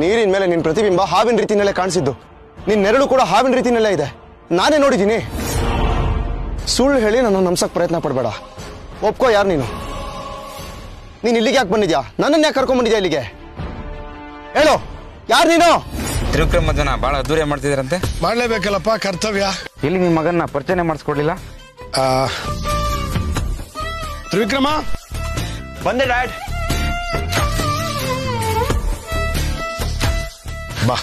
ನೀರಿನ ಮೇಲೆ ನಿನ್ ಪ್ರತಿಬಿಂಬ ಹಾವಿನ ರೀತಿನಲ್ಲೇ ಕಾಣಿಸಿದ್ದು ನಿನ್ ನೆರಳು ಕೂಡ ಹಾವಿನ ರೀತಿನಲ್ಲೇ ಇದೆ ನಾನೇ ನೋಡಿದ್ದೀನಿ ಸುಳ್ಳು ಹೇಳಿ ನನ್ನ ನಂಬ್ಸಕ್ ಪ್ರಯತ್ನ ಪಡಬೇಡ ಒಪ್ಕೋ ಯಾರು ನೀನು ನೀನ್ ಇಲ್ಲಿಗೆ ಯಾಕೆ ಬಂದಿದ್ಯಾ ನನ್ನನ್ನು ಯಾಕೆ ಕರ್ಕೊಂಡ್ ಬಂದಿದ್ಯಾ ಇಲ್ಲಿಗೆ ಹೇಳು ಯಾರು ನೀನು ತ್ರಿವಿಕ್ರಮ್ ಮಧ್ಯಾಹ್ನ ಬಹಳ ಅದ್ದೂರಿ ಮಾಡ್ತಿದ್ದೀರಂತೆ ಮಾಡ್ಲೇಬೇಕಲ್ಲಪ್ಪ ಕರ್ತವ್ಯ ಇಲ್ಲಿ ನಿಮ್ಮ ಮಗನ್ನ ಪರಿಚಯ ಮಾಡಿಸ್ಕೊಡ್ಲಿಲ್ಲ ಆ, ತ್ರಿವಿಕ್ರಮ ಬಂದೆ ಡ್ಯಾಡ್ ಬಾ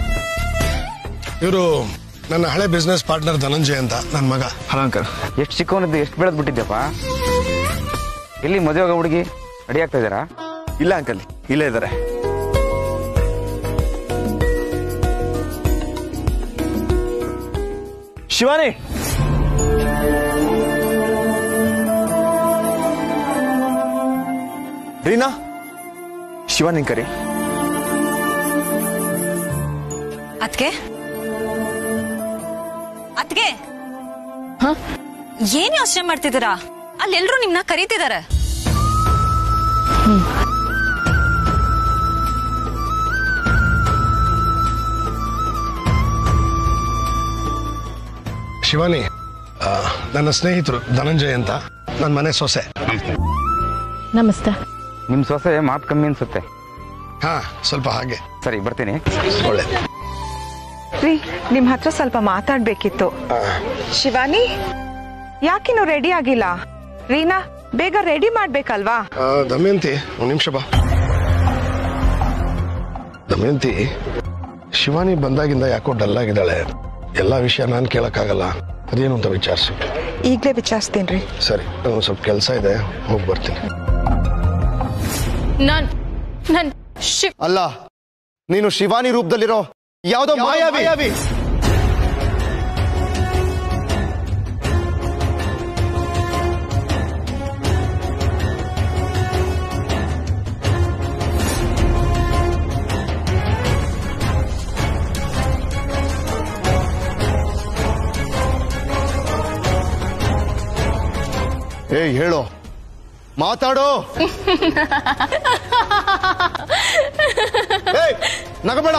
ಇವರು ನನ್ನ ಹಳೆ ಬಿಸ್ನೆಸ್ ಪಾರ್ಟ್ನರ್ ಧನಂಜಯ್ ಅಂತ ನನ್ನ ಮಗ ಹಲೋ ಅಂಕಲ್ ಎಷ್ಟು ಚಿಕ್ಕವನಿದ್ದು ಎಷ್ಟು ಬೆಳೆದ್ ಬಿಟ್ಟಿದ್ಯಪ್ಪ ಇಲ್ಲಿ ಮದುವೆ ಹುಡುಗಿ ರೆಡಿ ಆಗ್ತಾ ಇದ್ದಾರಾ ಇಲ್ಲ ಅಂಕಲ್ ಇಲ್ಲೇ ಇದ್ದಾರೆ ಶಿವಾನಿ ರೀನಾ ಶಿವಾನಿ ಕರಿ ಅದ್ಕೆ ಅದ್ಕೆ ಏನ್ ಯೋಚನೆ ಮಾಡ್ತಿದ್ದೀರಾ ಅಲ್ಲೆಲ್ರೂ ನಿಮ್ನ ಕರೀತಿದಾರೆ ಶಿವಾನಿ ಆ, ನನ್ನ ಸ್ನೇಹಿತರು ಧನಂಜಯ್ ಅಂತ ನನ್ನ ಮನೆ ಸೊಸೆ ನಮಸ್ತೆ ನಿಮ್ಮ ಸೊಸೆ ಮಾತು ಕಮ್ಮಿ ಅನ್ಸುತ್ತೆ ಹಾ ಸ್ವಲ್ಪ ಹಾಗೆ ಸರಿ ಬರ್ತೀನಿ ಒಳ್ಳೆ ರೀ ನಿಮ್ ಹತ್ರ ಸ್ವಲ್ಪ ಮಾತಾಡ್ಬೇಕಿತ್ತು ಶಿವಾನಿ ಯಾಕಿನ್ನು ರೆಡಿ ಆಗಿಲ್ಲ ರೀನಾ ಬೇಗ ರೆಡಿ ಮಾಡ್ಬೇಕಲ್ವಾ ಆ, ದಮಯಂತಿ ಒಂದು ನಿಮಿಷ ಬಾ ದಮಯಂತಿ ಶಿವಾನಿ ಬಂದಾಗಿಂದ ಯಾಕೋ ಡಲ್ ಆಗಿದ್ದಾಳೆ ಎಲ್ಲ ವಿಷಯ ನಾನು ಕೇಳಕ್ಕಾಗಲ್ಲ ಅದೇನು ಅಂತ ವಿಚಾರಿಸು ಈಗ್ಲೇ ವಿಚಾರಿಸ್ತೀನಿ ಸರಿ ನಂಗೊಂದು ಸ್ವಲ್ಪ ಕೆಲಸ ಇದೆ ಹೋಗಿ ಬರ್ತೀನಿ ನಾನ್ ನನ್ ಶಿವ್ ಅಲ್ಲ ನೀನು ಶಿವಾನಿ ರೂಪದಲ್ಲಿರೋ ಯಾವ್ದೋ ಮಾಯಾವಿ ಏಯ್ ಹೇಳು ಮಾತಾಡು ಏಯ್ ನಗಬೇಡ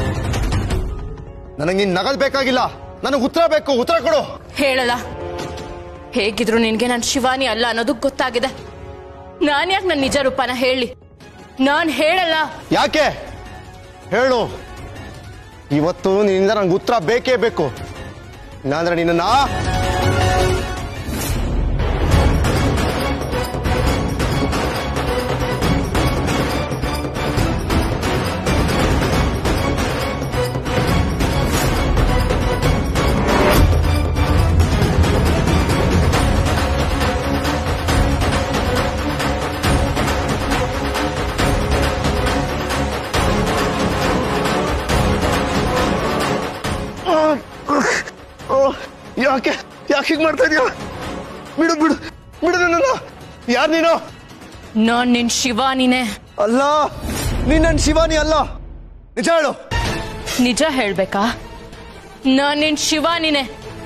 ನನಗೆ ನೀನ್ ನಗಲ್ ಬೇಕಾಗಿಲ್ಲ ನನಗೆ ಉತ್ತರ ಬೇಕು ಉತ್ತರ ಕೊಡು ಹೇಳಲ್ಲ ಹೇಗಿದ್ರು ನಿನ್ಗೆ ನನ್ ಶಿವಾನಿ ಅಲ್ಲ ಅನ್ನೋದು ಗೊತ್ತಾಗಿದೆ ನಾನ್ ಯಾಕೆ ನನ್ ನಿಜ ರೂಪನ ಹೇಳಿ ನಾನ್ ಹೇಳಲ್ಲ ಯಾಕೆ ಹೇಳು ಇವತ್ತು ನಿನ್ನಿಂದ ನಂಗೆ ಉತ್ತರ ಬೇಕೇ ಬೇಕು ಇಲ್ಲಾಂದ್ರೆ ನಿನ್ನ ಯಾಕೆ ಯಾಕೆ ಹೀಗೆ ಮಾಡ್ತಾ ಇದೀಯ ಬಿಡು ಬಿಡು ಬಿಡು ನನ್ನ ಯಾರು ನೀನು ನಾನ್ ನಿನ್ ಶಿವಾನಿನೇ ಅಲ್ಲ ನೀನ್ ನನ್ನ ಶಿವಾನಿ ಅಲ್ಲ ನಿಜ ಹೇಳು ನಿಜ ಹೇಳ್ಬೇಕಾ ನಾನ್ ನಿನ್ ಶಿವಾನಿನೇ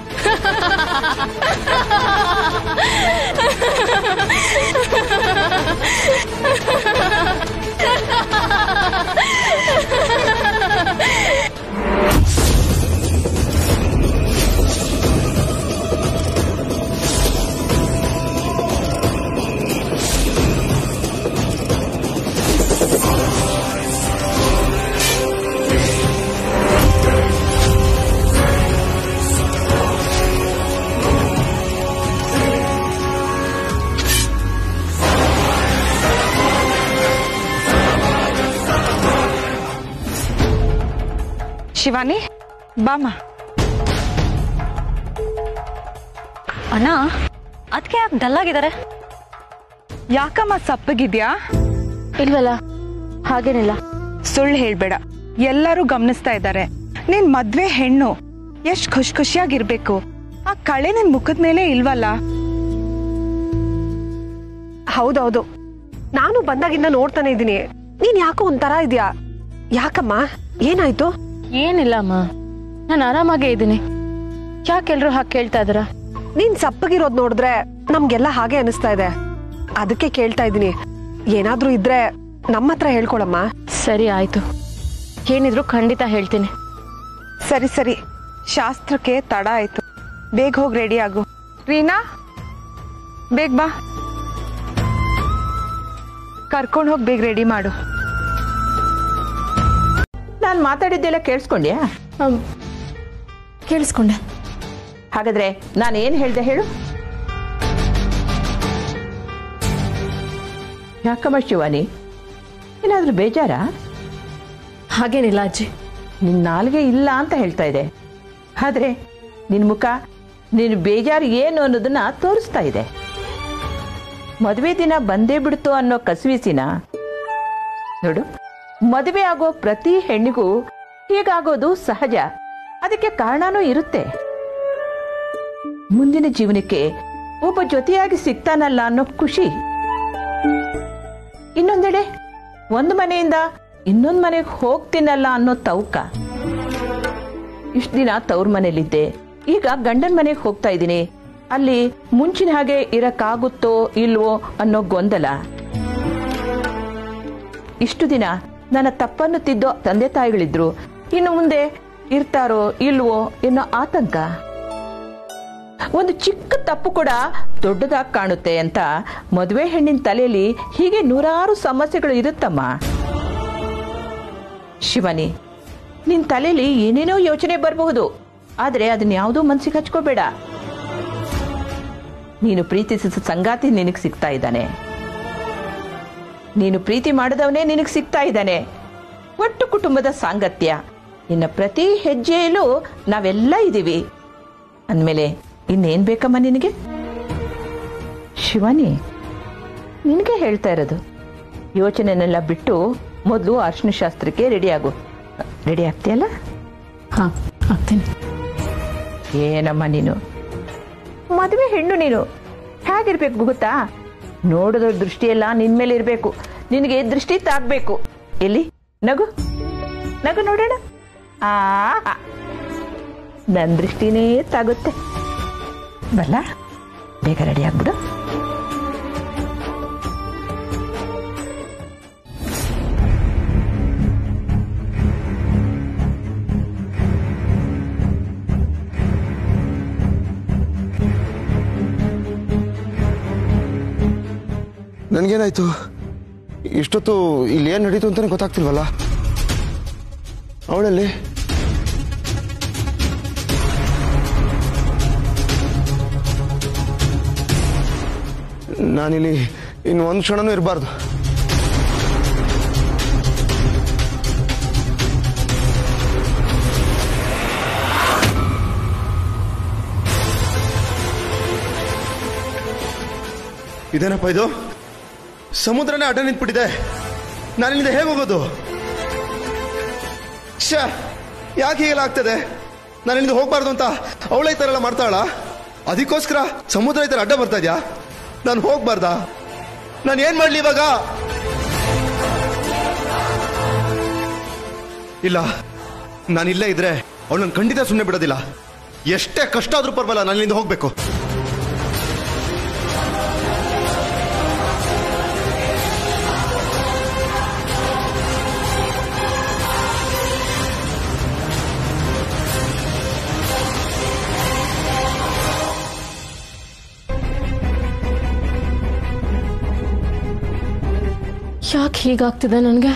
ಶಿವಾನಿ ಬಾಮ ಅಣ್ಣ ಅದಕ್ಕೆ ಯಾಕೆ ಡಲ್ ಆಗಿದ್ದಾರೆ ಯಾಕಮ್ಮ ಸಪ್ಪಗಿದ್ಯಾ ಇಲ್ವಲ್ಲ ಹಾಗೇನಿಲ್ಲ ಸುಳ್ಳು ಹೇಳ್ಬೇಡ ಎಲ್ಲರೂ ಗಮನಿಸ್ತಾ ಇದ್ದಾರೆ ನಿನ್ ಮದ್ವೆ ಹೆಣ್ಣು ಎಷ್ಟ್ ಖುಷಿ ಖುಷಿಯಾಗಿರ್ಬೇಕು ಆ ಕಳೆ ನಿನ್ ಮುಖದ ಮೇಲೆ ಇಲ್ವಲ್ಲ ಹೌದೌದು ನಾನು ಬಂದಾಗಿಂದ ನೋಡ್ತಾನೆ ಇದ್ದೀನಿ ನೀನ್ ಯಾಕೋ ಒಂಥರ ಇದ್ಯಾ ಯಾಕಮ್ಮ ಏನಾಯ್ತು ಏನಿಲ್ಲ ಅಮ್ಮ ನಾನು ಆರಾಮಾಗೇ ಇದ್ದೀನಿ ಯಾಕೆಲ್ರು ಹಾಗೆ ಕೇಳ್ತಾ ಇದಾರ ನೀನ್ ಸಪ್ಪಗಿರೋದ್ ನೋಡಿದ್ರೆ ನಮ್ಗೆಲ್ಲ ಹಾಗೆ ಅನಿಸ್ತಾ ಇದೆ ಅದಕ್ಕೆ ಕೇಳ್ತಾ ಇದ್ದೀನಿ ಏನಾದ್ರೂ ಇದ್ರೆ ನಮ್ಮ ಹತ್ರ ಹೇಳ್ಕೊಳಮ್ಮ ಸರಿ ಆಯ್ತು ಏನಿದ್ರು ಖಂಡಿತ ಹೇಳ್ತೀನಿ ಸರಿ ಸರಿ ಶಾಸ್ತ್ರಕ್ಕೆ ತಡ ಆಯ್ತು ಬೇಗ ಹೋಗಿ ರೆಡಿ ಆಗು ರೀನಾ ಬೇಗ ಬಾ ಕರ್ಕೊಂಡು ಹೋಗಿ ಬೇಗ ರೆಡಿ ಮಾಡು ನಾನು ಮಾತಾಡಿದ್ದೆಲ್ಲ ಕೇಳಿಸ್ಕೊಂಡ್ಯಾ ಅಮ್, ಕೇಳಿಸ್ಕೊಂಡೆ ಹಾಗಾದ್ರೆ ನಾನು ಏನು ಹೇಳ್ದೆ ಹೇಳು ಯಾಕಮ್ಮ ಶಿವಾನಿ ಏನಾದ್ರೂ ಬೇಜಾರಾ ಹಾಗೇನಿಲ್ಲ ಅಜ್ಜಿ ನಿನ್ನ ನಾಲ್ಗೆ ಇಲ್ಲ ಅಂತ ಹೇಳ್ತಾ ಇದೆ ಆದ್ರೆ ನಿನ್ನ ಮುಖ ನಿನ್ನ ಬೇಜಾರು ಏನು ಅನ್ನೋದನ್ನ ತೋರಿಸ್ತಾ ಇದೆ ಮದುವೆ ದಿನ ಬಂದೇ ಬಿಡ್ತು ಅನ್ನೋ ಕಸವಿಸಿನ ನೋಡು ಮದುವೆ ಆಗೋ ಪ್ರತಿ ಹೆಣ್ಣಿಗೂ ಹೀಗಾಗೋದು ಸಹಜ ಅದಕ್ಕೆ ಕಾರಣನೂ ಇರುತ್ತೆ ಮುಂದಿನ ಜೀವನಕ್ಕೆ ಒಬ್ಬ ಜೊತೆಯಾಗಿ ಸಿಗ್ತಾನಲ್ಲ ಅನ್ನೋ ಖುಷಿ ಇನ್ನೊಂದೆಡೆ ಒಂದು ಮನೆಯಿಂದ ಇನ್ನೊಂದು ಮನೆಗೆ ಹೋಗ್ತೀನಲ್ಲ ಅನ್ನೋ ತೌಕ ಇಷ್ಟು ದಿನ ತವ್ರ ಮನೇಲಿದ್ದೆ ಈಗ ಗಂಡನ ಮನೆಗೆ ಹೋಗ್ತಾ ಇದ್ದೀನಿ ಅಲ್ಲಿ ಮುಂಚಿನ ಹಾಗೆ ಇರಕ್ಕಾಗುತ್ತೋ ಇಲ್ವೋ ಅನ್ನೋ ಗೊಂದಲ ಇಷ್ಟು ದಿನ ನನ್ನ ತಪ್ಪನ್ನು ತಿದ್ದೋ ತಂದೆ ತಾಯಿಗಳಿದ್ರು ಇನ್ನು ಮುಂದೆ ಇರ್ತಾರೋ ಇಲ್ವೋ ಎನ್ನೋ ಆತಂಕ ಒಂದು ಚಿಕ್ಕ ತಪ್ಪು ಕೂಡ ದೊಡ್ಡದಾಗಿ ಕಾಣುತ್ತೆ ಅಂತ ಮದುವೆ ಹೆಣ್ಣಿನ ತಲೆಯಲ್ಲಿ ಹೀಗೆ ನೂರಾರು ಸಮಸ್ಯೆಗಳು ಇರುತ್ತಮ್ಮ ಶಿವನಿ ನಿನ್ ತಲೆಯಲ್ಲಿ ಏನೇನೋ ಯೋಚನೆ ಬರಬಹುದು ಆದ್ರೆ ಅದನ್ನ ಯಾವುದೂ ಮನ್ಸಿಗೆ ಹಚ್ಕೋಬೇಡ ನೀನು ಪ್ರೀತಿಸಿದ ಸಂಗಾತಿ ನಿನಗೆ ಸಿಗ್ತಾ ಇದ್ದಾನೆ ನೀನು ಪ್ರೀತಿ ಮಾಡಿದವನೇ ನಿನಗೆ ಸಿಗ್ತಾ ಇದ್ದಾನೆ ಒಟ್ಟು ಕುಟುಂಬದ ಸಾಂಗತ್ಯ ನಿನ್ನ ಪ್ರತಿ ಹೆಜ್ಜೆಯಲ್ಲೂ ನಾವೆಲ್ಲ ಇದ್ದೀವಿ ಅಂದಮೇಲೆ ಇನ್ನೇನ್ ಬೇಕಮ್ಮ ನಿನಗೆ ಶಿವಾನಿ ನಿನಗೆ ಹೇಳ್ತಾ ಇರೋದು ಯೋಚನೆನೆಲ್ಲ ಬಿಟ್ಟು ಮೊದಲು ಅರ್ಶಿನ ಶಾಸ್ತ್ರಕ್ಕೆ ರೆಡಿ ಆಗು ರೆಡಿ ಆಗ್ತೀಯಲ್ಲ ಹಾ ಆಗ್ತೀನಿ ಏನಮ್ಮ ನೀನು ಮದುವೆ ಹೆಣ್ಣು ನೀನು ಹೇಗಿರ್ಬೇಕು ಗೊತ್ತಾ ನೋಡಿದ್ರ ದೃಷ್ಟಿಯೆಲ್ಲ ನಿನ್ ಮೇಲೆ ಇರಬೇಕು ನಿನಗೆ ದೃಷ್ಟಿ ತಾಗ್ಬೇಕು ಎಲ್ಲಿ ನಗು ನಗು ನೋಡೋಣ ಆ ನನ್ನ ದೃಷ್ಟಿನೇ ತಾಗುತ್ತೆ ಬಲ್ಲ ಬೇಗ ರೆಡಿ ಆಗ್ಬಿಡು ನನಗೇನಾಯ್ತು ಇಷ್ಟೊತ್ತು ಇಲ್ಲಿ ಏನು ನಡೀತು ಅಂತಾನೆ ಗೊತ್ತಾಗ್ತಿಲ್ವಲ್ಲ ಅವಳಲ್ಲಿ ನಾನಿಲ್ಲಿ ಇನ್ನು ಒಂದು ಕ್ಷಣನೂ ಇರಬಾರ್ದು ಇದೇನಪ್ಪ ಇದು ಸಮುದ್ರನೇ ಅಡ್ಡ ನಿಂತ್ಬಿಟ್ಟಿದೆ ನಾನಿಲ್ಲಿಂದ ಹೇಗೆ ಹೋಗೋದು ಶ ಯಾಕೆ ಹೀಗೆಲ್ಲ ಆಗ್ತದೆ ನಾನು ಇಲ್ಲಿಂದ ಹೋಗ್ಬಾರ್ದು ಅಂತ ಅವಳ ಈ ಥರ ಎಲ್ಲ ಮಾಡ್ತಾಳ ಅದಕ್ಕೋಸ್ಕರ ಸಮುದ್ರ ಈ ಥರ ಅಡ್ಡ ಬರ್ತಾ ಇದ್ಯಾ ನಾನು ಹೋಗ್ಬಾರ್ದಾ ನಾನು ಏನ್ ಮಾಡ್ಲಿ ಇವಾಗ ಇಲ್ಲ ನಾನು ಇಲ್ಲೇ ಇದ್ರೆ ಅವಳನ್ನ ಖಂಡಿತ ಸುಮ್ಮನೆ ಬಿಡೋದಿಲ್ಲ ಎಷ್ಟೇ ಕಷ್ಟ ಆದ್ರೂ ಪರವಾಗಿಲ್ಲ ನಾನು ಇಲ್ಲಿಂದ ಹೋಗ್ಬೇಕು ಯಾಕೆ ಹೀಗಾಗ್ತಿದೆ ನನಗೆ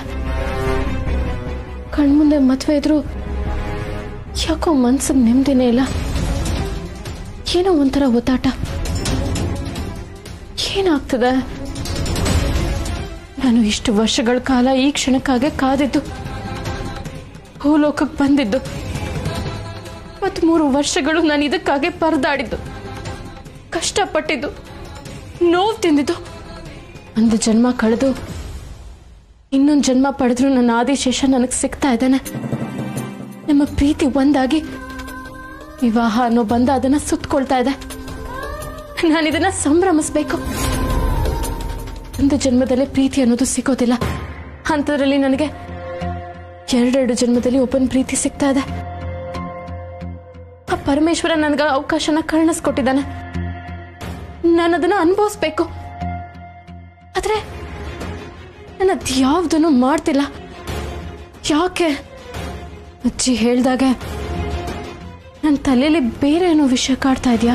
ಕಣ್ಮುಂದೆ ಮದುವೆ ಇದ್ರು ಯಾಕೋ ಮನ್ಸಿಗೆ ನೆಮ್ಮದಿನೇ ಇಲ್ಲ ಏನೋ ಒಂಥರ ಒತ್ತಾಟ ಏನಾಗ್ತದೆ ನಾನು ಇಷ್ಟು ವರ್ಷಗಳ ಕಾಲ ಈ ಕ್ಷಣಕ್ಕಾಗೆ ಕಾದಿದ್ದು ಭೂಲೋಕಕ್ಕೆ ಬಂದಿದ್ದು ಮೂರು ವರ್ಷಗಳು ನಾನು ಇದಕ್ಕಾಗೆ ಪರದಾಡಿದ್ದು ಕಷ್ಟಪಟ್ಟಿದ್ದು ನೋವು ತಿಂದಿದ್ದು ಒಂದು ಜನ್ಮ ಕಳೆದು ಇನ್ನೊಂದು ಜನ್ಮ ಪಡೆದ್ರು ನನ್ನ ಆದಿಶೇಷ ನನಗೆ ಸಿಗ್ತಾ ಇದ್ದಾನೆ ನಮ್ಮ ಪ್ರೀತಿ ಒಂದಾಗಿ ವಿವಾಹ ಅನ್ನೋ ಬಂದ ಅದನ್ನ ಸುತ್ತಕೊಳ್ತಾ ಇದೆ ನಾನು ಇದನ್ನ ಸಂಭ್ರಮಿಸ್ಬೇಕು ಒಂದು ಜನ್ಮದಲ್ಲೇ ಪ್ರೀತಿ ಅನ್ನೋದು ಸಿಗೋದಿಲ್ಲ ಅಂಥದ್ರಲ್ಲಿ ನನಗೆ ಎರಡೆರಡು ಜನ್ಮದಲ್ಲಿ ಒಬ್ಬನ ಪ್ರೀತಿ ಸಿಗ್ತಾ ಇದೆ ಆ ಪರಮೇಶ್ವರ ನನಗೆ ಅವಕಾಶನ ಕರ್ಣಿಸ್ಕೊಟ್ಟಿದ್ದಾನೆ ನಾನು ಅದನ್ನ ಅನುಭವಿಸ್ಬೇಕು ಆದ್ರೆ ನಾನು ಅದ್ಯಾವ್ದನ್ನು ಮಾಡ್ತಿಲ್ಲ ಯಾಕೆ ಅಜ್ಜಿ ಹೇಳ್ದಾಗ ನನ್ನ ತಲೆಯಲ್ಲಿ ಬೇರೆ ಏನೋ ವಿಷಯ ಕಾಡ್ತಾ ಇದೆಯಾ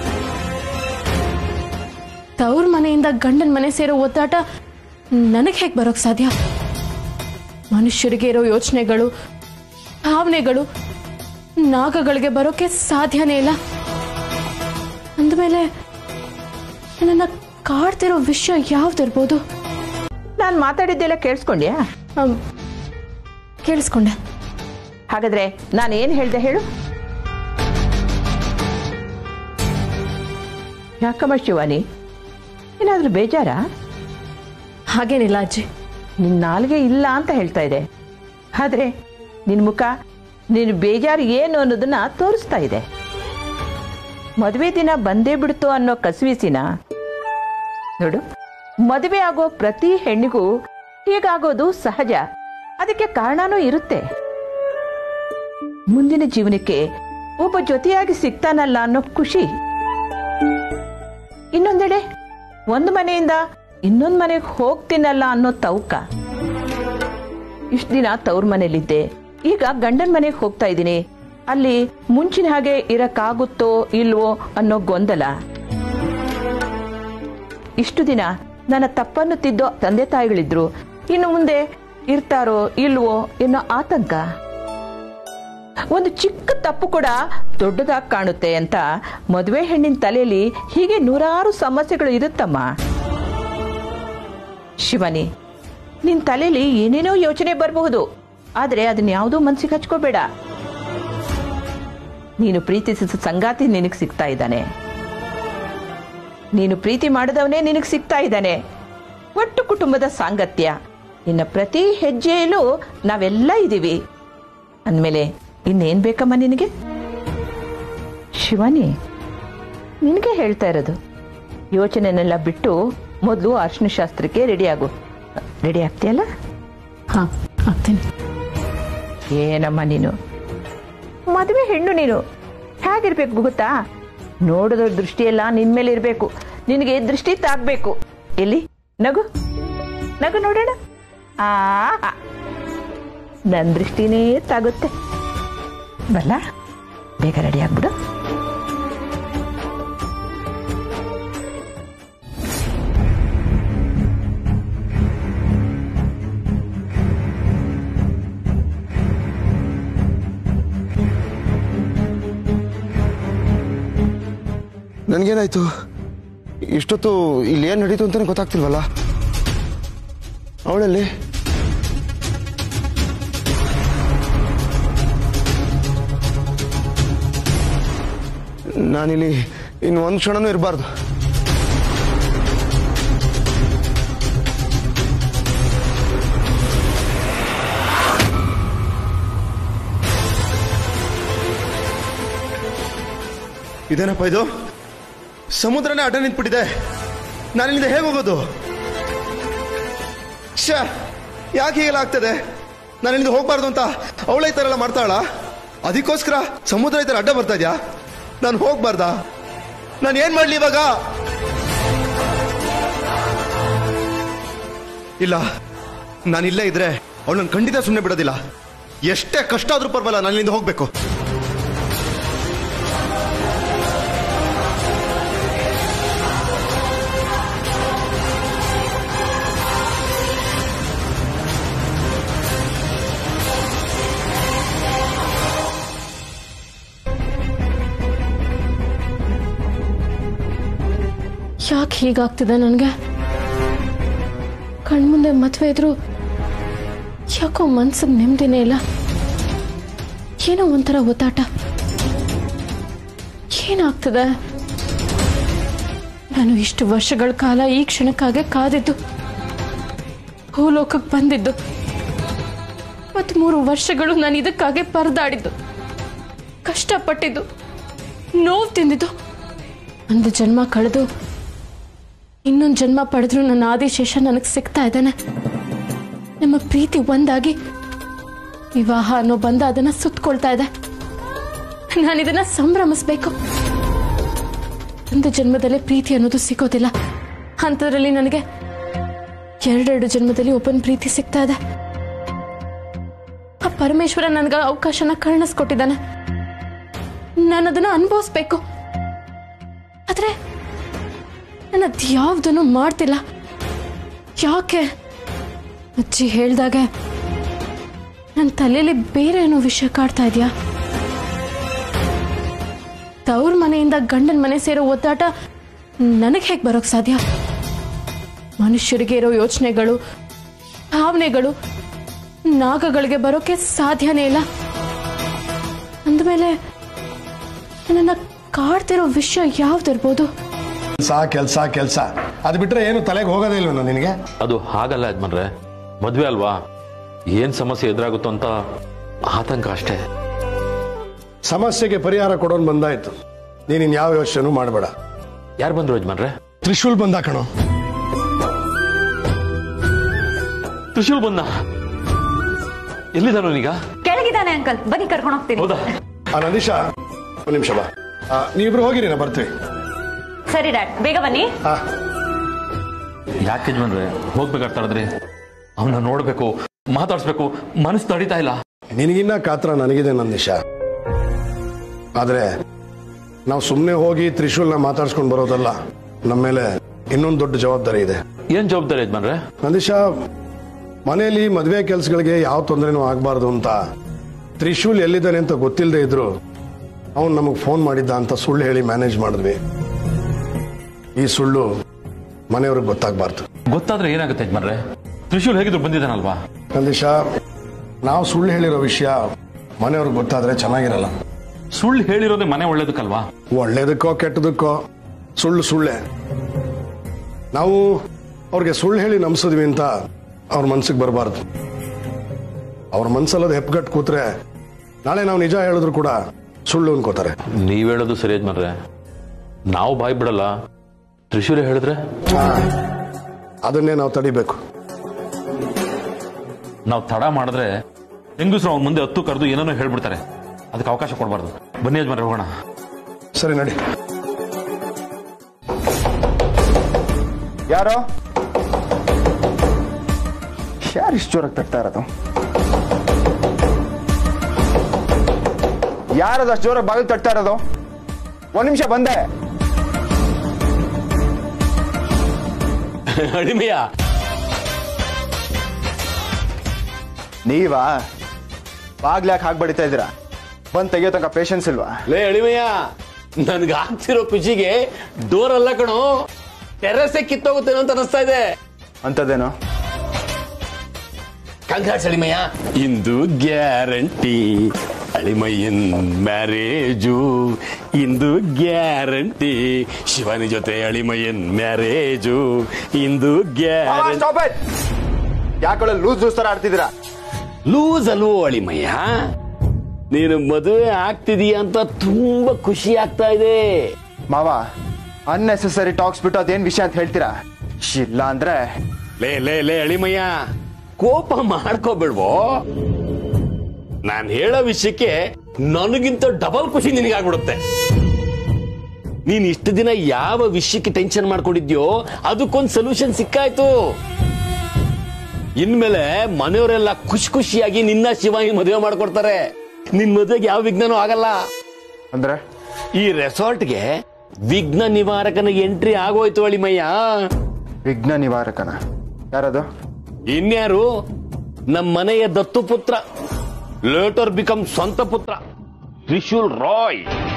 ತವ್ರ ಮನೆಯಿಂದ ಗಂಡನ ಮನೆ ಸೇರೋ ಒದ್ದಾಟ ನನಗೆ ಹೇಗೆ ಬರೋಕ್ ಸಾಧ್ಯ ಮನುಷ್ಯರಿಗೆ ಇರೋ ಯೋಚನೆಗಳು ಭಾವನೆಗಳು ನಾಗಗಳಿಗೆ ಬರೋಕೆ ಸಾಧ್ಯನೇ ಇಲ್ಲ ಅಂದಮೇಲೆ ನನ್ನ ಕಾಡ್ತಿರೋ ವಿಷಯ ಯಾವ್ದಿರ್ಬೋದು ನಾನು ಮಾತಾಡಿದ್ದೆಲ್ಲ ಕೇಳಿಸ್ಕೊಂಡ್ಯಾ ಅಮ್, ಕೇಳಿಸ್ಕೊಂಡೆ ಹಾಗಾದ್ರೆ ನಾನು ಏನು ಹೇಳ್ದೆ ಹೇಳು ಯಾಕಮ್ಮ ಶಿವಾನಿ ಏನಾದ್ರೂ ಬೇಜಾರಾ ಹಾಗೇನಿಲ್ಲ ಅಜ್ಜಿ ನಿನ್ನ ನಾಲ್ಗೆ ಇಲ್ಲ ಅಂತ ಹೇಳ್ತಾ ಇದೆ ಆದ್ರೆ ನಿನ್ನ ಮುಖ ನಿನ್ನ ಬೇಜಾರು ಏನು ಅನ್ನೋದನ್ನ ತೋರಿಸ್ತಾ ಇದೆ ಮದುವೆ ದಿನ ಬಂದೇ ಬಿಡ್ತು ಅನ್ನೋ ಕಸವಿಸಿನ ನೋಡು ಮದುವೆ ಆಗೋ ಪ್ರತಿ ಹೆಣ್ಣಿಗೂ ಹೀಗಾಗೋದು ಸಹಜ ಅದಕ್ಕೆ ಕಾರಣನೂ ಇರುತ್ತೆ ಮುಂದಿನ ಜೀವನಕ್ಕೆ ಒಬ್ಬ ಜೊತೆಯಾಗಿ ಸಿಗ್ತಾನಲ್ಲ ಅನ್ನೋ ಖುಷಿ ಇನ್ನೊಂದೆಡೆ ಒಂದು ಮನೆಯಿಂದ ಇನ್ನೊಂದು ಮನೆಗೆ ಹೋಗ್ತೀನಲ್ಲ ಅನ್ನೋ ತೌಕ ಇಷ್ಟು ದಿನ ತವ್ರ ಮನೇಲಿದ್ದೆ ಈಗ ಗಂಡನ ಮನೆಗೆ ಹೋಗ್ತಾ ಇದ್ದೀನಿ ಅಲ್ಲಿ ಮುಂಚಿನ ಹಾಗೆ ಇರಕ್ಕಾಗುತ್ತೋ ಇಲ್ವೋ ಅನ್ನೋ ಗೊಂದಲ ಇಷ್ಟು ದಿನ ನನ್ನ ತಪ್ಪನ್ನು ತಿದ್ದೋ ತಂದೆ ತಾಯಿಗಳಿದ್ರು ಇನ್ನು ಮುಂದೆ ಇರ್ತಾರೋ ಇಲ್ವೋ ಎನ್ನೋ ಆತಂಕ ಒಂದು ಚಿಕ್ಕ ತಪ್ಪು ಕೂಡ ದೊಡ್ಡದಾಗಿ ಕಾಣುತ್ತೆ ಅಂತ ಮದುವೆ ಹೆಣ್ಣಿನ ತಲೆಯಲ್ಲಿ ಹೀಗೆ ನೂರಾರು ಸಮಸ್ಯೆಗಳು ಇರುತ್ತಮ್ಮ ಶಿವನಿ ನಿನ್ ತಲೆಯಲ್ಲಿ ಏನೇನೋ ಯೋಚನೆ ಬರಬಹುದು ಆದ್ರೆ ಅದನ್ನ ಯಾವುದೂ ಮನ್ಸಿಗೆ ಹಚ್ಕೋಬೇಡ ನೀನು ಪ್ರೀತಿಸಿದ ಸಂಗಾತಿ ನಿನಗೆ ಸಿಗ್ತಾ ಇದ್ದಾನೆ ನೀನು ಪ್ರೀತಿ ಮಾಡಿದವನೇ ನಿನಗೆ ಸಿಗ್ತಾ ಇದ್ದಾನೆ ಒಟ್ಟು ಕುಟುಂಬದ ಸಾಂಗತ್ಯ ನಿನ್ನ ಪ್ರತಿ ಹೆಜ್ಜೆಯಲ್ಲೂ ನಾವೆಲ್ಲ ಇದ್ದೀವಿ ಅಂದಮೇಲೆ ಇನ್ನೇನ್ ಬೇಕಮ್ಮ ನಿನಗೆ ಶಿವಾನಿ ನಿನಗೆ ಹೇಳ್ತಾ ಇರೋದು ಯೋಚನೆನೆಲ್ಲ ಬಿಟ್ಟು ಮೊದಲು ಅರ್ಶಿನ ಶಾಸ್ತ್ರಕ್ಕೆ ರೆಡಿ ಆಗು ರೆಡಿ ಆಗ್ತೀಯಲ್ಲ ಹಾ ಆಗ್ತೀನಿ ಏನಮ್ಮ ನೀನು ಮದುವೆ ಹೆಣ್ಣು ನೀನು ಹೇಗಿರ್ಬೇಕು ಗೊತ್ತಾ ನೋಡಿದ ದೃಷ್ಟಿಯೆಲ್ಲ ನಿನ್ ಮೇಲೆ ಇರಬೇಕು ನಿನಗೆ ದೃಷ್ಟಿ ತಾಗ್ಬೇಕು ಎಲ್ಲಿ ನಗು ನಗು ನೋಡೋಣ ಆ ನನ್ನ ದೃಷ್ಟಿನೇ ತಾಗುತ್ತೆ ಬಲ್ಲ ಬೇಗ ರೆಡಿ ಆಗ್ಬಿಡು ನನಗೇನಾಯ್ತು ಇಷ್ಟೊತ್ತು ಇಲ್ಲಿ ಏನು ನಡೀತು ಅಂತಾನೆ ಗೊತ್ತಾಗ್ತಿಲ್ವಲ್ಲ ಅವಳಲ್ಲಿ ನಾನಿಲ್ಲಿ ಇನ್ನು ಒಂದು ಕ್ಷಣನೂ ಇರಬಾರ್ದು ಇದೇನಪ್ಪ ಇದು ಸಮುದ್ರನೇ ಅಡ್ಡ ನಿಂತ್ಬಿಟ್ಟಿದೆ ನಾನಿಲ್ಲಿಂದ ಹೇಗೆ ಹೋಗೋದು ಶ ಯಾಕೆ ಹೀಗೆಲ್ಲ ಆಗ್ತದೆ ನಾನು ಇಲ್ಲಿಂದ ಹೋಗ್ಬಾರ್ದು ಅಂತ ಅವಳ ಈ ಥರ ಎಲ್ಲ ಮಾಡ್ತಾಳ ಅದಕ್ಕೋಸ್ಕರ ಸಮುದ್ರ ಈ ಥರ ಅಡ್ಡ ಬರ್ತಾ ಇದ್ಯಾ ನಾನು ಹೋಗ್ಬಾರ್ದಾ ನಾನು ಏನ್ ಮಾಡ್ಲಿ ಇವಾಗ ಇಲ್ಲ ನಾನು ಇಲ್ಲೇ ಇದ್ರೆ ಅವಳನ್ನ ಖಂಡಿತ ಸುಮ್ಮನೆ ಬಿಡೋದಿಲ್ಲ ಎಷ್ಟೇ ಕಷ್ಟ ಆದ್ರೂ ಪರವಾಗಿಲ್ಲ ನಾನು ಇಲ್ಲಿಂದ ಹೋಗ್ಬೇಕು ಯಾಕೆ ಹೀಗಾಗ್ತಿದೆ ನನಗೆ ಕಣ್ಮುಂದೆ ಮದುವೆ ಇದ್ರು ಯಾಕೋ ಮನ್ಸಿಗೆ ನೆಮ್ಮದಿನೇ ಇಲ್ಲ ಏನೋ ಒಂಥರ ಒತ್ತಾಟ ಏನಾಗ್ತದೆ ನಾನು ಇಷ್ಟು ವರ್ಷಗಳ ಕಾಲ ಈ ಕ್ಷಣಕ್ಕಾಗೆ ಕಾದಿದ್ದು ಭೂಲೋಕಕ್ಕೆ ಬಂದಿದ್ದು ಮತ್ತು ಮೂರು ವರ್ಷಗಳು ನಾನು ಇದಕ್ಕಾಗೆ ಪರದಾಡಿದ್ದು ಕಷ್ಟಪಟ್ಟಿದ್ದು ನೋವು ತಿಂದಿದ್ದು ಒಂದು ಜನ್ಮ ಕಳೆದು ಇನ್ನೊಂದು ಜನ್ಮ ಪಡೆದ್ರು ನನ್ನ ಆದಿಶೇಷ ನನಗೆ ಸಿಗ್ತಾ ಇದ್ದಾನೆ ನಮ್ಮ ಪ್ರೀತಿ ಒಂದಾಗಿ ವಿವಾಹ ಅನ್ನೋ ಬಂದ ಅದನ್ನ ಸುತ್ತಕೊಳ್ತಾ ಇದೆ ನಾನು ಇದನ್ನ ಸಂಭ್ರಮಿಸ್ಬೇಕು ಒಂದು ಜನ್ಮದಲ್ಲೇ ಪ್ರೀತಿ ಅನ್ನೋದು ಸಿಗೋದಿಲ್ಲ ಅಂಥದ್ರಲ್ಲಿ ನನಗೆ ಎರಡೆರಡು ಜನ್ಮದಲ್ಲಿ ಒಬ್ಬನ ಪ್ರೀತಿ ಸಿಗ್ತಾ ಇದೆ ಆ ಪರಮೇಶ್ವರ ನನ್ಗೆ ಅವಕಾಶನ ಕರುಣಿಸ್ಕೊಟ್ಟಿದ್ದಾನೆ ನಾನು ಅದನ್ನ ಅನುಭವಿಸ್ಬೇಕು ಆದ್ರೆ ನಾನು ಅದ್ಯಾವ್ದನ್ನು ಮಾಡ್ತಿಲ್ಲ ಯಾಕೆ ಅಜ್ಜಿ ಹೇಳ್ದಾಗ ನನ್ನ ತಲೆಯಲ್ಲಿ ಬೇರೆ ಏನೋ ವಿಷಯ ಕಾಡ್ತಾ ಇದೆಯಾ ತವ್ರ ಮನೆಯಿಂದ ಗಂಡನ ಮನೆ ಸೇರೋ ಒದ್ದಾಟ ನನಗೆ ಹೇಗೆ ಬರೋಕ್ ಸಾಧ್ಯ ಮನುಷ್ಯರಿಗೆ ಇರೋ ಯೋಚನೆಗಳು ಭಾವನೆಗಳು ನಾಗಗಳಿಗೆ ಬರೋಕೆ ಸಾಧ್ಯನೇ ಇಲ್ಲ ಅಂದಮೇಲೆ ನನ್ನನ್ನ ಕಾಡ್ತಿರೋ ವಿಷಯ ಯಾವ್ದಿರ್ಬೋದು ಕೆಲಸ ಕೆಲಸ ಕೆಲಸ ಅದು ಬಿಟ್ರೆ ಏನು ತಲೆಗೆ ಹೋಗೋದೇ ಇಲ್ವೇನೋ ನಿನಗೆ ಅದು ಹಾಗಲ್ಲ ಯಜಮಾನ್ರೆ ಮದ್ವೆ ಅಲ್ವಾ ಏನ್ ಸಮಸ್ಯೆ ಎದುರಾಗುತ್ತೋ ಅಂತ ಆತಂಕ ಅಷ್ಟೇ ಸಮಸ್ಯೆಗೆ ಪರಿಹಾರ ಕೊಡೋನ್ ಬಂದಾಯ್ತು ನೀನು ಯಾವ ಯೋಚನೆ ಮಾಡಬೇಡ ಯಾರು ಬಂದ್ರು ಯಜಮಾನ್ರೆ ತ್ರಿಶೂಲ್ ಬಂದ ಕಣೋ ತ್ರಿಶೂಲ್ ಬಂದ ಎಲ್ಲಿದ್ದಾನು ಈಗ ಕೆಳಗಿದ್ದಾನೆ ಅಂಕಲ್ ಬನ್ನಿ ಕರ್ಕೊಂಡು ಹೋಗ್ತೀನಿ ಹೌದಾ ಆ ನಂದೀಶ ಒಂದು ನಿಮಿಷ ಬಾ ಆ, ನೀವಿಬ್ರು ಹೋಗಿರಿ ನಾ ಬರ್ತೀವಿ ಸರಿ ಡ್ಯಾಡ್ ಬೇಗ ಬನ್ನಿ ಹಾ ಯಾಕೆ ಯಜಮಾನ್ರೆ ಹೋಗ್ಬೇಕಾಗ್ತಾ ಇದ್ರಿ ಅವನ್ನ ನೋಡ್ಬೇಕು ಮಾತಾಡ್ಸ್ಬೇಕು ಮನಸ್ಸು ತಡಿತಾ ಇಲ್ಲ ನಿನಗಿನ್ನ ಕಾತ್ರ ನನಗಿದೆ ನಂದೀಶ ಆದ್ರೆ ನಾವು ಸುಮ್ಮನೆ ಹೋಗಿ ತ್ರಿಶೂಲ್ನ ಮಾತಾಡ್ಸ್ಕೊಂಡು ಬರೋದಲ್ಲ ನಮ್ಮ ಮೇಲೆ ಇನ್ನೊಂದು ದೊಡ್ಡ ಜವಾಬ್ದಾರಿ ಇದೆ ಏನ್ ಜವಾಬ್ದಾರಿ ಯಜಮಾನ್ರೆ ನಂದೀಶ ಮನೆಯಲ್ಲಿ ಮದುವೆ ಕೆಲಸಗಳಿಗೆ ಯಾವ ತೊಂದರೆನೂ ಆಗಬಾರ್ದು ಅಂತ ತ್ರಿಶೂಲ್ ಎಲ್ಲಿದ್ದಾನೆ ಅಂತ ಗೊತ್ತಿಲ್ಲದೆ ಇದ್ರು ಅವನು ನಮಗೆ ಫೋನ್ ಮಾಡಿದ್ದ ಅಂತ ಸುಳ್ಳು ಹೇಳಿ ಮ್ಯಾನೇಜ್ ಮಾಡಿದ್ವಿ ಈ ಸುಳ್ಳು ಮನೆಯವ್ರಿಗೆ ಗೊತ್ತಾಗಬಾರ್ದು ಗೊತ್ತಾದ್ರೆ ಏನಾಗುತ್ತೆ ಯಜಮಾನ್ರೆ ತ್ರಿಶೂಲ್ ಹೇಗಿದ್ರು ಬಂದಿದ್ದಾನಲ್ವಾ ನಂದೀಶ ನಾವು ಸುಳ್ಳು ಹೇಳಿರೋ ವಿಷಯ ಮನೆಯವ್ರಿಗೆ ಗೊತ್ತಾದ್ರೆ ಚೆನ್ನಾಗಿರಲ್ಲ ಸುಳ್ಳು ಹೇಳಿರೋದೇ ಮನೆ ಒಳ್ಳೇದಕ್ಕಲ್ವಾ ಒಳ್ಳೇದಕ್ಕೋ ಕೆಟ್ಟದಕ್ಕೋ ಸುಳ್ಳು ಸುಳ್ಳೆ ನಾವು ಅವ್ರಿಗೆ ಸುಳ್ಳು ಹೇಳಿ ನಂಬಿಸಿದ್ವಿ ಅಂತ ಅವ್ರ ಮನ್ಸಿಗೆ ಬರಬಾರ್ದು ಅವ್ರ ಮನ್ಸಲ್ಲದು ಹೆಪ್ಗಟ್ಟು ಕೂತ್ರೆ ನಾಳೆ ನಾವು ನಿಜ ಹೇಳಿದ್ರು ಕೂಡ ಸುಳ್ಳು ಅನ್ಕೋತಾರೆ ನೀವ್ ಹೇಳೋದು ಸರಿ ಯಜಮಾನ್ರೆ ನಾವು ಬಾಯ್ ಬಿಡಲ್ಲ ತ್ರಿಶೂಲ್ ಹೇಳಿದ್ರೆ ಅದನ್ನೇ ನಾವು ತಡಿಬೇಕು ನಾವು ತಡ ಮಾಡಿದ್ರೆ ಹೆಂಗಸ್ರು ಅವ್ನ ಮುಂದೆ ಹತ್ತು ಕರೆದು ಏನೇನೋ ಹೇಳ್ಬಿಡ್ತಾರೆ ಅದಕ್ಕೆ ಅವಕಾಶ ಕೊಡಬಾರ್ದು ಬನ್ನಿ ಯಜಮಾನ್ರೆ ಹೋಗೋಣ ಸರಿ ನಡಿ ಯಾರೋ ಯಾರು ಇಷ್ಟು ಜೋರಾಗಿ ತಟ್ತಾ ಇರೋದು ಯಾರದು ಅಷ್ಟು ಜೋರಾಗಿ ಬಾಗಿಲು ತಟ್ತಾ ಇರೋದು ಒಂದ್ ನಿಮಿಷ ಬಂದೆ ಅಡಿಮೆಯ ನೀವಾ ಬಾಗ್ಲಾಕ್ ಹಾಕಿ ಬಡಿತಾ ಇದ್ದೀರಾ ಬಂದ್ ತೆಗಿಯೋ ತನಕ ಪೇಷನ್ಸ್ ಇಲ್ವಾ ಲೇ ಅಡಿಮೆಯ ನನ್ಗೆ ಆಗ್ತಿರೋ ಖುಷಿಗೆ ಡೋರ್ ಅಲ್ಲ ಕಣೋ ಟೆರಸೆ ಕಿತ್ತೋಗುತ್ತೇನೋ ಅಂತ ಅನಿಸ್ತಾ ಇದೆ ಅಂತದೇನೋ ಕಂಗ್ರಾಟ್ಸ್ ಅಳಿಮಯ್ಯ ಇಂದು ಗ್ಯಾರಂಟಿ ಅಳಿಮಯ್ಯನ್ ಮ್ಯಾರೇಜು ಇಂದು ಗ್ಯಾರಂಟಿ ಶಿವಾನಿ ಜೊತೆ ಅಳಿಮಯ್ಯನ್ ಮ್ಯಾರೇಜು ಇಂದು ಗ್ಯಾರಂಟಿ ಸ್ಟಾಪ್ ಇಟ್ ಯಾಕೊಳ್ಳೆ ಲೂಸ್ ಲೂಸ್ ತರ ಆಡ್ತಿದ್ದೀರಾ ಲೂಸ್ ಅಲ್ವೋ ಅಳಿಮಯ್ಯ ನೀನು ಮದುವೆ ಆಗ್ತಿದೀಯ ಅಂತ ತುಂಬಾ ಖುಷಿ ಆಗ್ತಾ ಇದೆ ಮಾವ ಅನ್ನೆಸೆಸರಿ ಟಾಕ್ಸ್ ಬಿಟ್ಟು ಅದೇನ್ ವಿಷಯ ಅಂತ ಹೇಳ್ತೀರಾ ಇಲ್ಲ ಅಂದ್ರೆ ಲೇ ಲೇ ಲೇ ಅಳಿಮಯ್ಯ ಕೋಪ ಮಾಡ್ಕೋಬೇಡ್ವೋ ನಾನ್ ಹೇಳೋ ವಿಷಯಕ್ಕೆ ನನಗಿಂತ ಡಬಲ್ ಖುಷಿ ನಿನಗಾಗ್ಬಿಡುತ್ತೆ ನೀನ್ ಇಷ್ಟು ದಿನ ಯಾವ ವಿಷಯಕ್ಕೆ ಟೆನ್ಷನ್ ಮಾಡ್ಕೊಂಡಿದ್ಯೋ ಅದಕ್ಕೊಂದ್ ಸೊಲ್ಯೂಷನ್ ಸಿಕ್ಕಾಯ್ತು ಇನ್ಮೇಲೆ ಮನೆಯವರೆಲ್ಲ ಖುಷಿ ಖುಷಿಯಾಗಿ ನಿನ್ನ ಶಿವಾನಿ ಮದುವೆ ಮಾಡ್ಕೊಡ್ತಾರೆ ನಿನ್ ಮದುವೆಗೆ ಯಾವ ವಿಘ್ನನೂ ಆಗಲ್ಲ ಅಂದ್ರೆ ಈ ರೆಸಾರ್ಟ್ಗೆ ವಿಘ್ನ ನಿವಾರಕನ ಎಂಟ್ರಿ ಆಗೋಯ್ತು ಅಳಿಮಯ್ಯ ವಿಘ್ನ ನಿವಾರಕನ ಯಾರದು ಇನ್ಯಾರು ನಮ್ಮ ಮನೆಯ ದತ್ತು ಪುತ್ರ ಲೇಟರ್ ಬಿಕಮ್ ಸ್ವಂತ ಪುತ್ರ ತ್ರಿಶೂಲ್ ರಾಯ್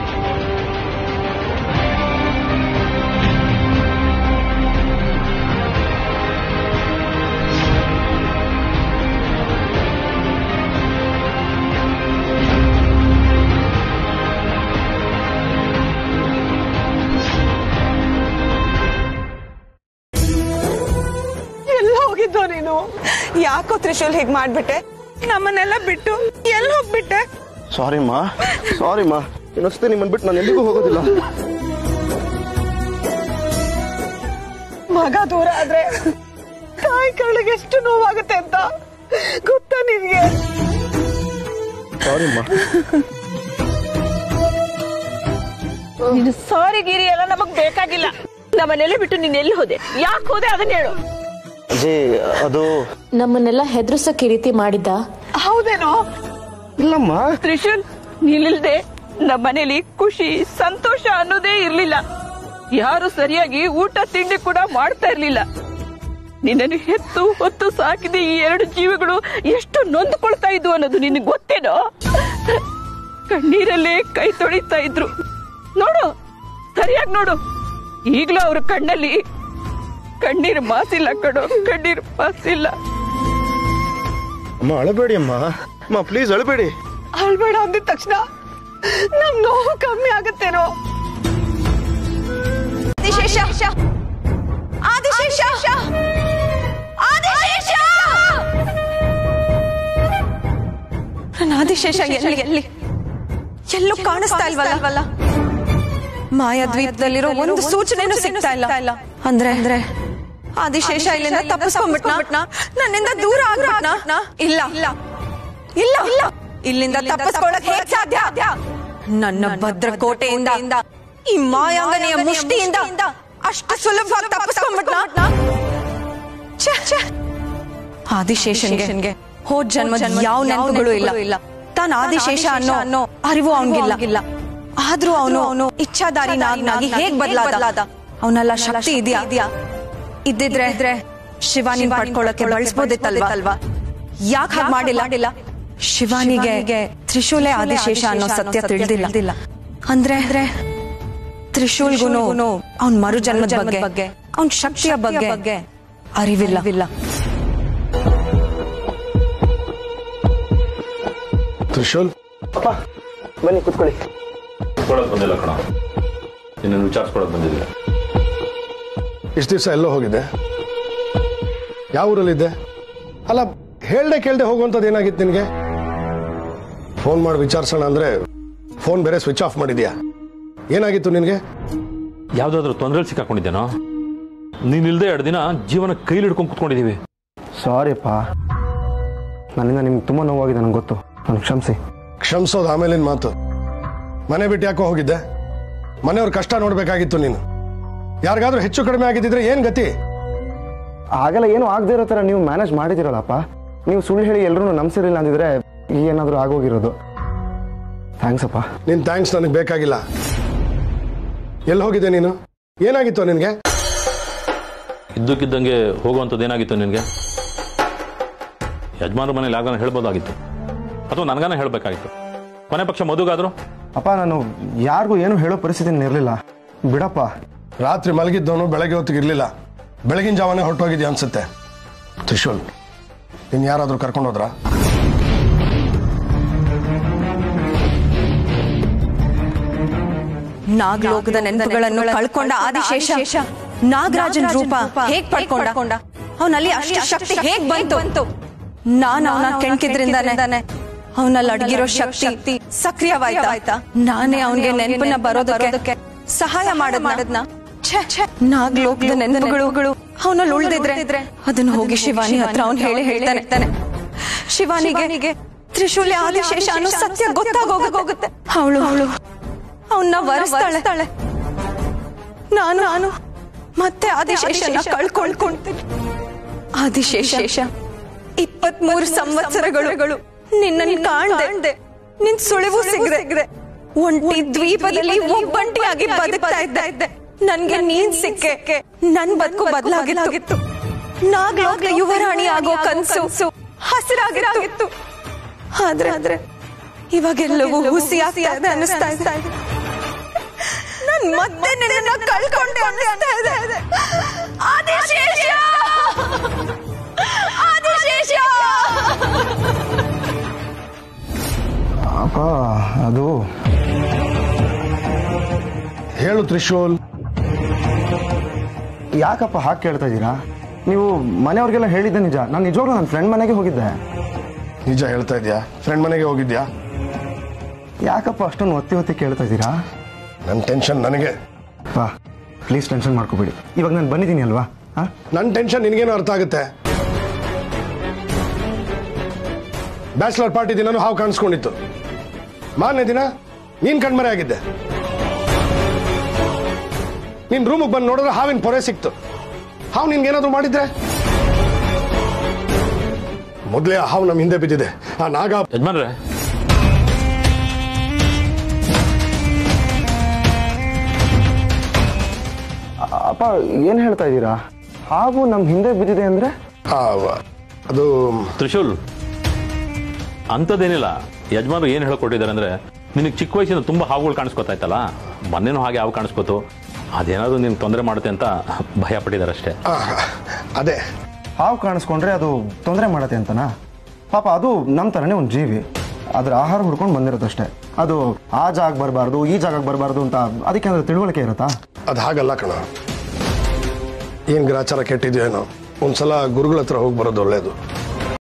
ಎಲ್ಲ ಹೋಗಿದ್ದೋ ನೀನು ಯಾಕೋ ತ್ರಿಶೂಲ್ ಹೀಗ್ ಮಾಡ್ಬಿಟ್ಟೆ ನಮ್ಮನ್ನೆಲ್ಲ ಬಿಟ್ಟು ಎಲ್ಲಿ ಹೋಗ್ಬಿಟ್ಟೆ ಸಾರಿ ಮಾ ಸಾರಿ ಮಾ ಇನ್ನೊಂದ್ಸತಿ ನಿಮ್ಮನ್ ಬಿಟ್ಟು ನಾನು ಎಲ್ಲಿಗೂ ಹೋಗೋದಿಲ್ಲ ಮಗ ದೂರ ಆದ್ರೆ ತಾಯಿ ಕಳ್ಳಿಗೆ ಎಷ್ಟು ನೋವಾಗುತ್ತೆ ಅಂತ ಗೊತ್ತಾ ನಿನ್ಗೆ ಸಾರಿ ಮಾ ನೀನು ಸಾರಿ ಗಿರಿ ಎಲ್ಲ ನಮಗ್ ಬೇಕಾಗಿಲ್ಲ ನಮ್ಮನ್ನೆಲ್ಲ ಬಿಟ್ಟು ನೀನ್ ಎಲ್ಲಿ ಹೋದೆ ಯಾಕೆ ಹೋದೆ ಅದನ್ನ ಹೇಳು ಅಜಯ್ ಅದು ನಮ್ಮನ್ನೆಲ್ಲ ಹೆದರ್ಸಕ್ ಈ ರೀತಿ ಮಾಡಿದ್ದ ಹೌದೇನೋ ಇಲ್ಲಮ್ಮ ತ್ರಿಶೂಲ್ ನೀನಿಲ್ದೆ ನಮ್ಮ ಮನೇಲಿ ಖುಷಿ ಸಂತೋಷ ಅನ್ನೋದೇ ಇರ್ಲಿಲ್ಲ ಯಾರು ಸರಿಯಾಗಿ ಊಟ ತಿಂಡಿ ಕೂಡ ಮಾಡ್ತಾ ಇರ್ಲಿಲ್ಲ ನಿನ್ನನ್ನು ಹೆತ್ತು ಹೊತ್ತು ಸಾಕಿದ ಈ ಎರಡು ಜೀವಿಗಳು ಎಷ್ಟು ನೊಂದುಕೊಳ್ತಾ ಇದ್ವು ಅನ್ನೋದು ನಿನಗೆ ಗೊತ್ತೇನೋ ಕಣ್ಣೀರಲ್ಲೇ ಕೈ ತೊಳಿತಾ ಇದ್ರು ನೋಡು ಸರಿಯಾಗಿ ನೋಡು ಈಗ್ಲೂ ಅವ್ರ ಕಣ್ಣಲ್ಲಿ ಕಣ್ಣೀರು ಮಾಸಿಲ್ಲ ಕಣೋ ಕಣ್ಣೀರು ಮಾಸಿಲ್ಲ ಅಮ್ಮ ಅಳಬೇಡಿ ಅಮ್ಮ ಅಮ್ಮ ಪ್ಲೀಸ್ ಅಳಬೇಡಿ ಅಳ್ಬೇಡ ಅಂದಿದ ತಕ್ಷಣ ನಮ್ ನೋವು ಕಮ್ಮಿ ಆಗತ್ತೇನೋ ಆದಿಶೇಷ ಆದಿಶೇಷ ಆದಿಶೇಷ ನನ್ನ ಆದಿಶೇಷ ಎಲ್ಲಿ ಎಲ್ಲಿ ಎಲ್ಲೂ ಕಾಣಿಸ್ತಾ ಇಲ್ವಲ್ಲ ಮಾಯಾದ್ವೀಪದಲ್ಲಿರೋ ಒಂದು ಸೂಚನೆನೂ ಸಿಗ್ತಾ ಇಲ್ಲ ಅಂದ್ರೆ ಅಂದ್ರೆ ಆದಿಶೇಷ ಇಲ್ಲಿಂದ ತಪ್ಪಿಸ್ಕೊಂಡ್ಬಿಟ್ನ ನನ್ನಿಂದ ದೂರ ಆಗ್ಬಿಟ್ನ ಇಲ್ಲ ಇಲ್ಲ ಇಲ್ಲ ಇಲ್ಲ ಇಲ್ಲಿಂದ ತಪ್ಪಿಸ್ಕೊಳ್ಳಕ್ ಹೇಗ್ ಸಾಧ್ಯ ನನ್ನ ಭದ್ರಕೋಟೆಯಿಂದ ಈ ಮಾಯಾಂಗನೆಯ ಮುಷ್ಟಿಯಿಂದ ಅಷ್ಟು ಸುಲಭವಾಗಿ ತಪ್ಪಿಸ್ಕೊಂಡ್ಬಿಟ್ನ ಛೆ, ಛೆ. ಆದಿಶೇಷನ್ಗೆ ಹೋದ್ ಜನ್ಮದ ಯಾವ ನೆನಪುಗಳು ಇಲ್ಲ ಇಲ್ಲ ತಾನ್ ಆದಿಶೇಷ ಅನ್ನೋ ಅನ್ನೋ ಅರಿವು ಅವನಿಗಿಲ್ಲ ಆದ್ರೂ ಅವನು ಅವನು ಇಚ್ಛಾದಾರಿನಾಗಿ ಹೇಗ್ ಬದಲಾದ ಅವನೆಲ್ಲ ಶಕ್ತಿ ಇದೆಯಾ ಇದ್ದಿದ್ರೆ ಇದ್ರೆ ಶಿವಾನಿ ಪಡ್ಕೊಳ್ಳಕ್ಕೆ ಬಳಸ್ಬೋದಿತ್ತಲ್ವಾ ಯಾಕೆ ಹಾಗೆ ಮಾಡಿಲ್ಲ ಶಿವಾನಿಗೆ ತ್ರಿಶೂಲೆ ಆದಿಶೇಷ ಅನ್ನೋ ಸತ್ಯ ತಿಳಿದಿಲ್ಲ ಅಂದ್ರೆ ಅಂದ್ರೆ ತ್ರಿಶೂಲ್ಗುನು ಅವನ್ ಮರು ಜನ್ಮದ ಬಗ್ಗೆ ಅವನ್ ಶಕ್ತಿಯ ಬಗ್ಗೆ ಅರಿವಿಲ್ಲ ತ್ರಿಶೂಲ್ ಅಪ್ಪ ಬನ್ನಿ ಕುತ್ಕೊಳ್ಳಿ ಕೊಡೋದು ಬಂದಿಲ್ಲ ಕಣ ನಿನ್ನನ್ನು ವಿಚಾರಿಸ್ಕೊಳಕ್ ಬಂದಿದ್ದೆ ಇಷ್ಟು ದಿವಸ ಎಲ್ಲೋ ಹೋಗಿದ್ದೆ ಯಾವ ಊರಲ್ಲಿದ್ದೆ ಅಲ್ಲ ಹೇಳ್ದೆ ಕೇಳ್ದೆ ಹೋಗುವಂಥದ್ದು ಏನಾಗಿತ್ತು ನಿನಗೆ ಫೋನ್ ಮಾಡಿ ವಿಚಾರಿಸೋಣ ಅಂದ್ರೆ ಫೋನ್ ಬೇರೆ ಸ್ವಿಚ್ ಆಫ್ ಮಾಡಿದ್ಯಾ ಏನಾಗಿತ್ತು ನಿನಗೆ ಯಾವ್ದಾದ್ರು ತೊಂದರೆಲಿ ಸಿಕ್ಕಾಕೊಂಡಿದ್ದೇನೋ ನೀನಿಲ್ದೆ ಎರಡು ದಿನ ಜೀವನ ಕೈಲಿ ಹಿಡ್ಕೊಂಡು ಕುತ್ಕೊಂಡಿದೀವಿ ಸಾರಿಪ್ಪ ನನ್ನಿಂದ ನಿಮ್ಗೆ ತುಂಬ ನೋವಾಗಿದೆ ನನಗೆ ಗೊತ್ತು ನನಗೆ ಕ್ಷಮಿಸಿ ಕ್ಷಮಿಸೋದು ಆಮೇಲಿನ ಮಾತು ಮನೆ ಬಿಟ್ಟು ಯಾಕೋ ಹೋಗಿದ್ದೆ ಮನೆಯವ್ರ ಕಷ್ಟ ನೋಡ್ಬೇಕಾಗಿತ್ತು ನೀನು ಯಾರಿಗಾದ್ರೂ ಹೆಚ್ಚು ಕಡಿಮೆ ಆಗಿದ್ದಿದ್ರೆ ಏನ್ ಗತಿ ಹಾಗೆಲ್ಲ ಏನು ಆಗದೆ ಇರೋ ಥರ ನೀವು ಮ್ಯಾನೇಜ್ ಮಾಡಿದಿರಲ್ಲಪ್ಪ ನೀವು ಸುಳ್ಳು ಹೇಳಿ ಎಲ್ಲರೂ ನಂಬಿಸಿರಲಿಲ್ಲ ಅಂದಿದ್ರೆ ಏನಾದರೂ ಆಗೋಗಿರೋದು ಥ್ಯಾಂಕ್ಸ್ ಅಪ್ಪ ನಿನ್ ಥ್ಯಾಂಕ್ಸ್ ನನಗೆ ಬೇಕಾಗಿಲ್ಲ ಎಲ್ಲಿ ಹೋಗಿದ್ದೆ ನೀನು ಏನಾಗಿತ್ತು ನಿನಗೆ ಇದ್ದಕ್ಕಿದ್ದಂಗೆ ಹೋಗುವಂಥದ್ದು ಏನಾಗಿತ್ತು ನಿನಗೆ ಯಜಮಾನ್ರ ಮನೇಲಿ ಯಾವಾಗ ಹೇಳ್ಬೋದಾಗಿತ್ತು ಅಥವಾ ನನಗಾನ ಹೇಳಬೇಕಾಗಿತ್ತು ಕೊನೆ ಪಕ್ಷ ಮದುಗಾದ್ರು ಅಪ್ಪ ನಾನು ಯಾರಿಗೂ ಏನು ಹೇಳೋ ಪರಿಸ್ಥಿತಿ ಇರಲಿಲ್ಲ ಬಿಡಪ್ಪ ರಾತ್ರಿ ಮಲಗಿದ್ದವನು ಬೆಳಗ್ಗೆ ಹೊತ್ತಿಗೆ ಇರ್ಲಿಲ್ಲ ಬೆಳಗಿನ ಜಾವನೇ ಹೊರಟೋಗಿದ್ಯಾ ಅನ್ಸುತ್ತೆ ತ್ರಿಶೂಲ್ ನೀನ್ ಯಾರಾದ್ರೂ ಕರ್ಕೊಂಡು ಹೋದ್ರಾ ನಾಗಲೋಕದ ನೆನಪುಗಳನ್ನು ಕಳ್ಕೊಂಡ ಆದಿಶೇಷ ನಾಗರಾಜನ್ ರೂಪ ಹೇಗ್ ಪಡ್ಕೊಂಡ ಅವನಲ್ಲಿ ಅಷ್ಟು ಶಕ್ತಿ ಹೇಗ್ ಬಂತು ನಾನು ಅವನ ಕೆಣಕಿದ್ರಿಂದಾನೆ ಅವನಲ್ಲಿ ಅಡಗಿರೋ ಶಕ್ತಿ ಸಕ್ರಿಯವಾಯ್ತಾ ನಾನೇ ಅವನಿಗೆ ನೆನಪನ್ನ ಬರೋದಕ್ಕೆ ಸಹಾಯ ಮಾಡದ್ ಮಾಡದ್ನ ನಾಗಲೋಕದ ನೆನಪುಗಳು ಅವನಲ್ಲಿ ಉಳಿದಿದ್ರೆ ಅದನ್ನ ಹೋಗಿ ಶಿವಾನಿ ಹತ್ರ ಅವ್ನು ಹೇಳಿ ಹೇಳ್ತಾನೆ ಶಿವಾನಿಗೆ ತ್ರಿಶೂಲ್ಯ ಆದಿಶೇಷ ಅನ್ನೋ ಸತ್ಯ ಗೊತ್ತಾಗೋಗುತ್ತೆ ಅವಳು ಅವಳು ಅವನ್ನ ವರಿಸ್ತಾಳೆ ನಾನು ನಾನು ಮತ್ತೆ ಆದಿಶೇಷನ ಕಳ್ಕೊಳ್ಕೊಂತೀನಿ ಆದಿಶೇಷ ಇಪ್ಪತ್ಮೂರು ಸಂವತ್ಸರಗಳು ನಿನ್ನನ್ನು ಕಾಣ್ದೆ ನಿನ್ ಸುಳಿವು ಸಿಗದೆ ಒಂಟಿ ದ್ವೀಪದಲ್ಲಿ ಒಬ್ಬಂಟಿಯಾಗಿ ಬದುಕ್ತಾ ಇದ್ದೆ ನನ್ಗೆ ನೀನ್ ಸಿಕ್ಕೆ ನನ್ ಬದುಕು ಬದಲಾಗಿತ್ತು ನಾಗಲೋಕ ಯುವರಾಣಿ ಆಗೋ ಕನ್ಸು ಹಸಿರಾಗಿರಾಗಿತ್ತು ಆದ್ರೆ ಆದ್ರೆ ಇವಾಗೆಲ್ಲವೂ ಹುಸಿ ಆಗ್ತಾ ಇದೆ ಅನಿಸ್ತಾ ಇದೆ ನನ್ ಮತ್ತೆ ನಿನ್ನ ಕಳ್ಕೊಂಡೆ ಅನಿಸ್ತಾ ಇದೆ ಆದಿಶೇಷ ಆದಿಶೇಷ ಅಪ್ಪ ಅದು ಹೇಳು ತ್ರಿಶೂಲ್ ಯಾಕಪ್ಪ ಹಾಗೆ ಕೇಳ್ತಾ ಇದ್ದೀರಾ ನೀವು ಮನೆಯವ್ರಿಗೆಲ್ಲ ಹೇಳಿದ್ದೆ ನಿಜ ನಾನು ನಿಜವಾಗ್ಲೂ ನನ್ನ ಫ್ರೆಂಡ್ ಮನೆಗೆ ಹೋಗಿದ್ದೆ ನಿಜ ಹೇಳ್ತಾ ಇದೀಯಾ ಫ್ರೆಂಡ್ ಮನೆಗೆ ಹೋಗಿದ್ಯಾ ಯಾಕಪ್ಪ ಅಷ್ಟೊಂದು ಒತ್ತಿ ಒತ್ತಿ ಕೇಳ್ತಾ ಇದ್ದೀರಾ ನನ್ನ ಟೆನ್ಷನ್ ನನಗೆ ಅಪ್ಪ ಪ್ಲೀಸ್ ಟೆನ್ಷನ್ ಮಾಡ್ಕೋಬೇಡಿ ಇವಾಗ ನಾನು ಬಂದಿದ್ದೀನಿ ಅಲ್ವಾ ಹಾಂ ನನ್ನ ಟೆನ್ಷನ್ ನಿನಗೇನು ಅರ್ಥ ಆಗುತ್ತೆ ಬ್ಯಾಚುಲರ್ ಪಾರ್ಟಿ ದಿನನೂ ಹಾವು ಕಾಣಿಸ್ಕೊಂಡಿತ್ತು ಮಾರನೇ ದಿನ ನೀನ್ ಕಣ್ಮರೆ ಆಗಿದ್ದೆ ನೀನ್ ರೂಮಿಗೆ ಬಂದು ನೋಡಿದ್ರೆ ಹಾವಿನ ಪೊರೆ ಸಿಕ್ತು ಹಾವು ನಿನ್ಗೇನಾದ್ರೂ ಮಾಡಿದ್ರೆ ಮೊದಲೇ ಆ ಹಾವು ನಮ್ಮ ಹಿಂದೆ ಬಿದ್ದಿದೆ ಆ ನಾಗ ಯಜಮಾನ್ರೆ ಅಪ್ಪ ಏನ್ ಹೇಳ್ತಾ ಇದ್ದೀರಾ ಹಾವು ನಮ್ ಹಿಂದೆ ಬಿದ್ದಿದೆ ಅಂದ್ರೆ ಆ, ಅದು ತ್ರಿಶೂಲ್ ಅಂಥದ್ದೇನಿಲ್ಲ ಯಜಮಾನರು ಏನು ಹೇಳ್ಕೊಟ್ಟಿದ್ದಾರೆ ಅಂದ್ರೆ ನಿನಗೆ ಚಿಕ್ಕ ವಯಸ್ಸಿಂದ ತುಂಬ ಹಾವುಗಳು ಕಾಣಿಸ್ಕೊತಾ ಇತ್ತಲ್ಲ ಮೊನ್ನೆನೂ ಹಾಗೆ ಹಾವು ಕಾಣಿಸ್ಕೋತು ಅದೇನಾದ್ರು ನಿನ್ಗೆ ತೊಂದರೆ ಮಾಡುತ್ತೆ ಅಂತ ಭಯ ಪಟ್ಟಿದ್ದಾರೆ ಅಷ್ಟೇ ಆ, ಅದೇ ಹಾವು ಕಾಣಿಸ್ಕೊಂಡ್ರೆ ಅದು ತೊಂದರೆ ಮಾಡತ್ತೆ ಅಂತನಾ ಪಾಪ ಅದು ನಮ್ಮ ಥರನೇ ಒಂದು ಜೀವಿ ಅದ್ರ ಆಹಾರ ಹುಡ್ಕೊಂಡು ಬಂದಿರೋದಷ್ಟೇ ಅದು ಆ ಜಾಗ ಬರಬಾರ್ದು ಈ ಜಾಗಕ್ಕೆ ಬರಬಾರ್ದು ಅಂತ ಅದಕ್ಕೆ ಅಂದ್ರೆ ತಿಳುವಳಿಕೆ ಇರುತ್ತಾ ಅದು ಹಾಗಲ್ಲ ಕಣ ಏನು ಗ್ರಾಚಾರ ಕೆಟ್ಟಿದ್ಯೋ ಏನೋ ಒಂದ್ಸಲ ಗುರುಗಳ ಹತ್ರ ಹೋಗಿ ಬರೋದು ಒಳ್ಳೇದು